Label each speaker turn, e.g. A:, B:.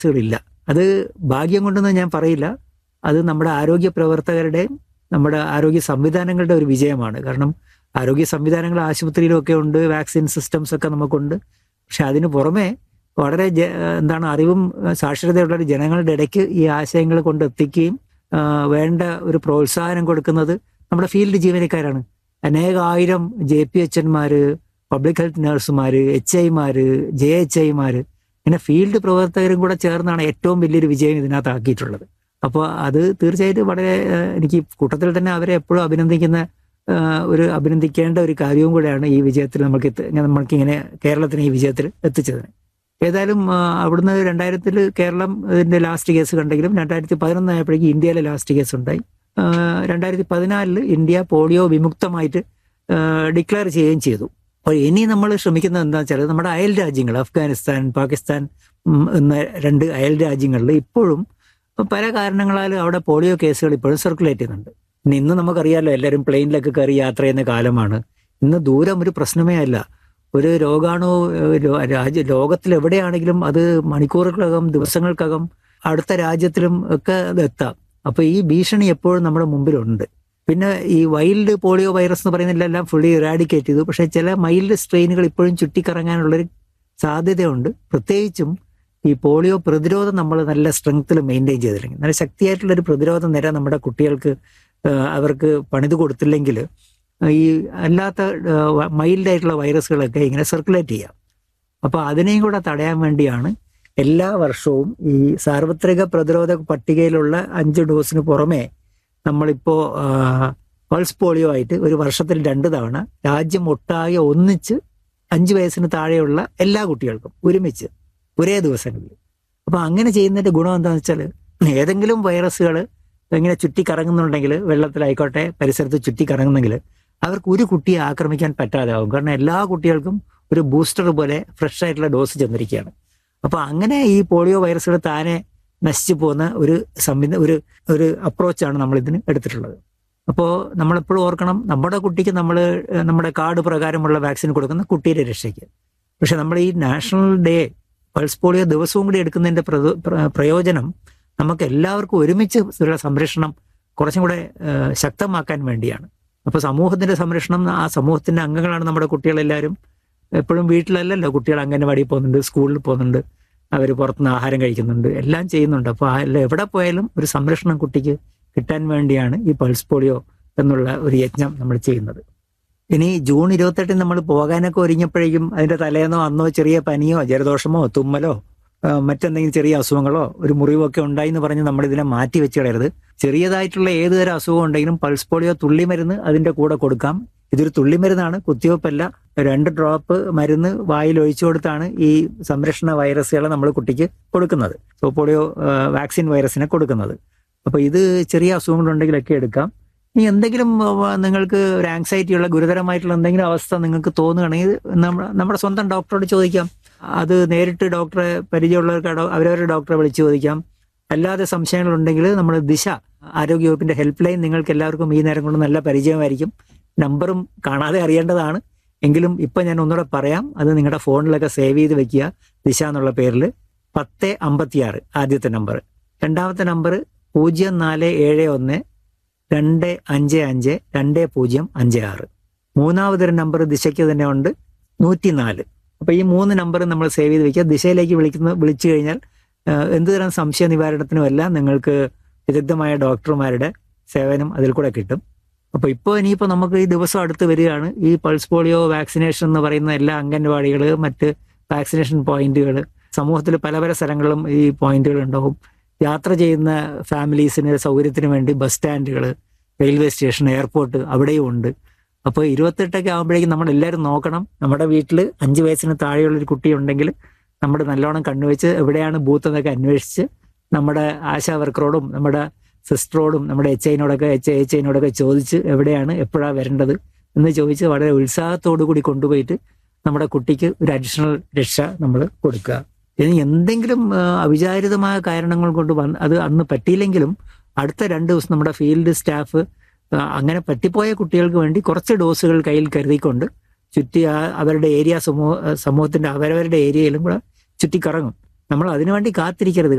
A: ില്ല അത് ഭാഗ്യം കൊണ്ടൊന്നും ഞാൻ പറയില്ല അത് നമ്മുടെ ആരോഗ്യ പ്രവർത്തകരുടെയും നമ്മുടെ ആരോഗ്യ സംവിധാനങ്ങളുടെ ഒരു വിജയമാണ് കാരണം ആരോഗ്യ സംവിധാനങ്ങൾ ആശുപത്രിയിലൊക്കെ ഉണ്ട് വാക്സിൻ സിസ്റ്റംസ് ഒക്കെ നമുക്കുണ്ട് പക്ഷെ അതിന് പുറമെ വളരെ ജ- എന്താണ് അറിവും ഏഹ്, സാക്ഷരതയുള്ള ഒരു ജനങ്ങളുടെ ഇടയ്ക്ക് ഈ ആശയങ്ങൾ കൊണ്ടെത്തിക്കുകയും ആ, വേണ്ട ഒരു പ്രോത്സാഹനം കൊടുക്കുന്നത് നമ്മുടെ ഫീൽഡ് ജീവനക്കാരാണ് അനേകായിരം ജെ പി എച്ച് എന്മാര് പബ്ലിക് ഹെൽത്ത് നഴ്സുമാര് എച്ച് ഐമാര് ജെ എച്ച് ഐമാര് ഇങ്ങനെ ഫീൽഡ് പ്രവർത്തകരും കൂടെ ചേർന്നാണ് ഏറ്റവും വലിയൊരു വിജയം ഇതിനകത്ത് ആക്കിയിട്ടുള്ളത് അപ്പോൾ അത് തീർച്ചയായിട്ടും വളരെ ഏഹ്, എനിക്ക് കൂട്ടത്തിൽ തന്നെ അവരെ എപ്പോഴും അഭിനന്ദിക്കുന്ന ഏഹ്, ഒരു അഭിനന്ദിക്കേണ്ട ഒരു കാര്യവും കൂടെയാണ് ഈ വിജയത്തിൽ നമുക്ക് എത്തി- ഇങ്ങനെ നമ്മൾക്ക് ഇങ്ങനെ കേരളത്തിന് ഈ വിജയത്തിൽ എത്തിച്ചതിന് ഏതായാലും ആ, അവിടുന്ന് രണ്ടായിരത്തിൽ കേരളം ഇതിന്റെ ലാസ്റ്റ് കേസ് കണ്ടെങ്കിലും രണ്ടായിരത്തി പതിനൊന്ന് ആയപ്പോഴേക്കും ഇന്ത്യയിലെ ലാസ്റ്റ് കേസ് ഉണ്ടായി ആ, രണ്ടായിരത്തി പതിനാലില് ഇന്ത്യ പോളിയോ വിമുക്തമായിട്ട് ഡിക്ലെയർ ചെയ്യുകയും ചെയ്തു അപ്പോൾ ഇനി നമ്മൾ ശ്രമിക്കുന്നത് എന്താ വെച്ചാൽ നമ്മുടെ അയൽ രാജ്യങ്ങൾ അഫ്ഗാനിസ്ഥാൻ പാകിസ്ഥാൻ ഉം, എന്ന രണ്ട് അയൽ രാജ്യങ്ങളിൽ ഇപ്പോഴും പല കാരണങ്ങളാൽ അവിടെ പോളിയോ കേസുകൾ ഇപ്പോഴും സർക്കുലേറ്റ് ചെയ്യുന്നുണ്ട് ഇനി ഇന്ന് നമുക്കറിയാമല്ലോ എല്ലാവരും പ്ലെയിനിലൊക്കെ കയറി യാത്ര ചെയ്യുന്ന കാലമാണ് ഇന്ന് ദൂരം ഒരു പ്രശ്നമേ അല്ല ഒരു രോഗാണു ഏഹ്, ലോ- രാജ്യ ലോകത്തിൽ എവിടെയാണെങ്കിലും അത് മണിക്കൂറുകൾക്കകം ദിവസങ്ങൾക്കകം അടുത്ത രാജ്യത്തിലും ഒക്കെ അത് എത്താം അപ്പൊ ഈ ഭീഷണി എപ്പോഴും നമ്മുടെ മുമ്പിലുണ്ട് പിന്നെ ഈ വൈൽഡ് പോളിയോ വൈറസ് എന്ന് പറയുന്നതിലെല്ലാം ഫുള്ളി ഇറാഡിക്കേറ്റ് ചെയ്തു പക്ഷെ ചില മൈൽഡ് സ്ട്രെയിനുകൾ ഇപ്പോഴും ചുറ്റിക്കറങ്ങാനുള്ളൊരു സാധ്യതയുണ്ട് പ്രത്യേകിച്ചും ഈ പോളിയോ പ്രതിരോധം നമ്മൾ നല്ല സ്ട്രെങ്ത്തിൽ മെയിൻറ്റെയിൻ ചെയ്തില്ലെങ്കിൽ നല്ല ശക്തിയായിട്ടുള്ള ഒരു പ്രതിരോധ നിര നമ്മുടെ കുട്ടികൾക്ക് ഏഹ്, അവർക്ക് പണിത് കൊടുത്തില്ലെങ്കിൽ ഈ അല്ലാത്ത മൈൽഡ് ആയിട്ടുള്ള വൈറസുകളൊക്കെ ഇങ്ങനെ സർക്കുലേറ്റ് ചെയ്യാം അപ്പൊ അതിനെയും കൂടെ തടയാൻ വേണ്ടിയാണ് എല്ലാ വർഷവും ഈ സാർവത്രിക പ്രതിരോധ പട്ടികയിലുള്ള അഞ്ച് ഡോസിന് പുറമെ നമ്മളിപ്പോ ആ, പൾസ് പോളിയോ ആയിട്ട് ഒരു വർഷത്തിൽ രണ്ട് തവണ രാജ്യം ഒട്ടാകെ ഒന്നിച്ച് അഞ്ച് വയസ്സിന് താഴെയുള്ള എല്ലാ കുട്ടികൾക്കും ഒരുമിച്ച് ഒരേ ദിവസങ്ങളിൽ അപ്പൊ അങ്ങനെ ചെയ്യുന്നതിന്റെ ഗുണം എന്താണെന്ന് വെച്ചാൽ ഏതെങ്കിലും വൈറസുകൾ ഇങ്ങനെ ചുറ്റി കറങ്ങുന്നുണ്ടെങ്കിൽ വെള്ളത്തിലായിക്കോട്ടെ പരിസരത്ത് ചുറ്റി കറങ്ങുന്നെങ്കിൽ അവർക്ക് ഒരു കുട്ടിയെ ആക്രമിക്കാൻ പറ്റാതെ ആവും കാരണം എല്ലാ കുട്ടികൾക്കും ഒരു ബൂസ്റ്റർ പോലെ ഫ്രഷ് ആയിട്ടുള്ള ഡോസ് ചെന്നിരിക്കുകയാണ് അപ്പൊ അങ്ങനെ ഈ പോളിയോ വൈറസുകൾ താനെ നശിച്ചു പോകുന്ന ഒരു സംവിധ ഒരു ഒരു അപ്രോച്ചാണ് നമ്മൾ ഇതിന് എടുത്തിട്ടുള്ളത് അപ്പോൾ നമ്മളെപ്പോഴും ഓർക്കണം നമ്മുടെ കുട്ടിക്ക് നമ്മൾ നമ്മുടെ കാർഡ് പ്രകാരമുള്ള വാക്സിൻ കൊടുക്കുന്ന കുട്ടിയുടെ രക്ഷയ്ക്ക് പക്ഷെ നമ്മൾ ഈ നാഷണൽ ഡേ പൾസ് പോളിയോ ദിവസവും കൂടി എടുക്കുന്നതിന്റെ പ്രദോ- പ്ര- പ്രയോജനം നമുക്ക് എല്ലാവർക്കും ഒരുമിച്ച് ഉള്ള സംരക്ഷണം കുറച്ചും കൂടെ ഏഹ്, ശക്തമാക്കാൻ വേണ്ടിയാണ് അപ്പൊ സമൂഹത്തിന്റെ സംരക്ഷണം ആ സമൂഹത്തിന്റെ അംഗങ്ങളാണ് നമ്മുടെ കുട്ടികളെല്ലാവരും എപ്പോഴും വീട്ടിലല്ലല്ലോ കുട്ടികൾ അംഗനവാടിയിൽ പോകുന്നുണ്ട് സ്കൂളിൽ പോകുന്നുണ്ട് അവർ പുറത്തുനിന്ന് ആഹാരം കഴിക്കുന്നുണ്ട് എല്ലാം ചെയ്യുന്നുണ്ട് അപ്പോൾ എവിടെ പോയാലും ഒരു സംരക്ഷണം കുട്ടിക്ക് കിട്ടാൻ വേണ്ടിയാണ് ഈ പൾസ് പോളിയോ എന്നുള്ള ഒരു യജ്ഞം നമ്മൾ ചെയ്യുന്നത് ഇനി ജൂൺ ഇരുപത്തെട്ടിന് നമ്മൾ പോകാനൊക്കെ ഒരുങ്ങിയപ്പോഴേക്കും അതിന്റെ തലേന്നോ അന്നോ ചെറിയ പനിയോ ജലദോഷമോ തുമ്മലോ ആ, മറ്റെന്തെങ്കിലും ചെറിയ അസുഖങ്ങളോ ഒരു മുറിവോ ഒക്കെ ഉണ്ടായി എന്ന് പറഞ്ഞ് നമ്മൾ ഇതിനെ മാറ്റി വെച്ച് കളയരുത് ചെറിയതായിട്ടുള്ള ഏത് തരം അസുഖം ഉണ്ടെങ്കിലും പൾസ് പോളിയോ തുള്ളിമരുന്ന് അതിന്റെ കൂടെ കൊടുക്കാം ഇതൊരു തുള്ളിമരുന്നാണ് കുത്തിവെപ്പല്ല രണ്ട് ഡ്രോപ്പ് മരുന്ന് വായിൽ ഒഴിച്ചു കൊടുത്താണ് ഈ സംരക്ഷണ വൈറസുകളെ നമ്മൾ കുട്ടിക്ക് കൊടുക്കുന്നത് സോ പോളിയോ ആ, വാക്സിൻ വൈറസിനെ കൊടുക്കുന്നത് അപ്പൊ ഇത് ചെറിയ അസുഖങ്ങളുണ്ടെങ്കിലൊക്കെ എടുക്കാം ഇനി എന്തെങ്കിലും ആ, നിങ്ങൾക്ക് ഒരു ആങ്സൈറ്റി ഉള്ള ഗുരുതരമായിട്ടുള്ള എന്തെങ്കിലും അവസ്ഥ നിങ്ങൾക്ക് തോന്നുകയാണെങ്കിൽ നമ്മ- നമ്മുടെ സ്വന്തം ഡോക്ടറോട് ചോദിക്കാം അത് നേരിട്ട് ഡോക്ടറെ പരിചയമുള്ളവർക്ക് ഡോ- അവരവരുടെ ഡോക്ടറെ വിളിച്ച് ചോദിക്കാം അല്ലാതെ സംശയങ്ങളുണ്ടെങ്കിൽ നമ്മൾ ദിശ ആരോഗ്യവകുപ്പിന്റെ ഹെൽപ്പ് ലൈൻ നിങ്ങൾക്ക് എല്ലാവർക്കും ഈ നേരം കൊണ്ട് നല്ല പരിചയമായിരിക്കും നമ്പറും കാണാതെ അറിയേണ്ടതാണ് എങ്കിലും ഇപ്പൊ ഞാൻ ഒന്നുകൂടെ പറയാം അത് നിങ്ങളുടെ ഫോണിലൊക്കെ സേവ് ചെയ്ത് വെക്കുക ദിശ എന്നുള്ള പേരിൽ പത്ത് അമ്പത്തിയാറ് ആദ്യത്തെ നമ്പർ രണ്ടാമത്തെ നമ്പർ പൂജ്യം നാല് ഏഴ് ഒന്ന് രണ്ട് അഞ്ച് അഞ്ച് രണ്ട് പൂജ്യം അഞ്ച് ആറ് മൂന്നാമതൊരു നമ്പർ ദിശയ്ക്ക് തന്നെ ഉണ്ട് നൂറ്റിനാല് അപ്പൊ ഈ മൂന്ന് നമ്പർ നമ്മൾ സേവ് ചെയ്ത് വെക്കുക ദിശയിലേക്ക് വിളിക്കുന്ന വിളിച്ചു കഴിഞ്ഞാൽ ആ, എന്തുതരം സംശയ നിവാരണത്തിനും എല്ലാം നിങ്ങൾക്ക് വിദഗ്ധമായ ഡോക്ടർമാരുടെ സേവനം അതിൽ കൂടെ കിട്ടും അപ്പൊ ഇപ്പോൾ ഇനിയിപ്പോൾ നമുക്ക് ഈ ദിവസം അടുത്ത് വരികയാണ് ഈ പൾസ് പോളിയോ വാക്സിനേഷൻ എന്ന് പറയുന്ന എല്ലാ അംഗൻവാടികൾ മറ്റ് വാക്സിനേഷൻ പോയിന്റുകൾ സമൂഹത്തിൽ പല പല സ്ഥലങ്ങളിലും ഈ പോയിന്റുകൾ ഉണ്ടാവും യാത്ര ചെയ്യുന്ന ഫാമിലീസിന് സൗകര്യത്തിന് വേണ്ടി ബസ് സ്റ്റാൻഡുകൾ റെയിൽവേ സ്റ്റേഷൻ എയർപോർട്ട് അവിടെയും ഉണ്ട് അപ്പോൾ ഇരുപത്തെട്ടൊക്കെ ആകുമ്പോഴേക്കും നമ്മൾ എല്ലാവരും നോക്കണം നമ്മുടെ വീട്ടിൽ അഞ്ച് വയസ്സിന് താഴെയുള്ള ഒരു കുട്ടി ഉണ്ടെങ്കിൽ നമ്മുടെ നല്ലോണം കണ്ണുവെച്ച് എവിടെയാണ് ബൂത്ത് എന്നൊക്കെ അന്വേഷിച്ച് നമ്മുടെ ആശാ വർക്കറോടും നമ്മുടെ സിസ്റ്ററോടും നമ്മുടെ എച്ച് ഐനോടൊക്കെ എച്ച് എച്ച് ഐനോടൊക്കെ ചോദിച്ച് എവിടെയാണ് എപ്പോഴാണ് വരേണ്ടത് എന്ന് ചോദിച്ച് വളരെ ഉത്സാഹത്തോടു കൂടി കൊണ്ടുപോയിട്ട് നമ്മുടെ കുട്ടിക്ക് ഒരു അഡീഷണൽ രക്ഷ നമ്മൾ കൊടുക്കുക ഇനി എന്തെങ്കിലും ആ, അവിചാരിതമായ കാരണങ്ങൾ കൊണ്ട് വന്ന് അത് അന്ന് പറ്റിയില്ലെങ്കിലും അടുത്ത രണ്ട് ദിവസം നമ്മുടെ ഫീൽഡ് സ്റ്റാഫ് ആ, അങ്ങനെ പറ്റിപ്പോയ കുട്ടികൾക്ക് വേണ്ടി കുറച്ച് ഡോസുകൾ കയ്യിൽ കരുതിക്കൊണ്ട് ചുറ്റി ആ അവരുടെ ഏരിയ സമൂഹ സമൂഹത്തിന്റെ അവരവരുടെ ഏരിയയിലും കൂടെ ചുറ്റിക്കറങ്ങും നമ്മൾ അതിനുവേണ്ടി കാത്തിരിക്കരുത്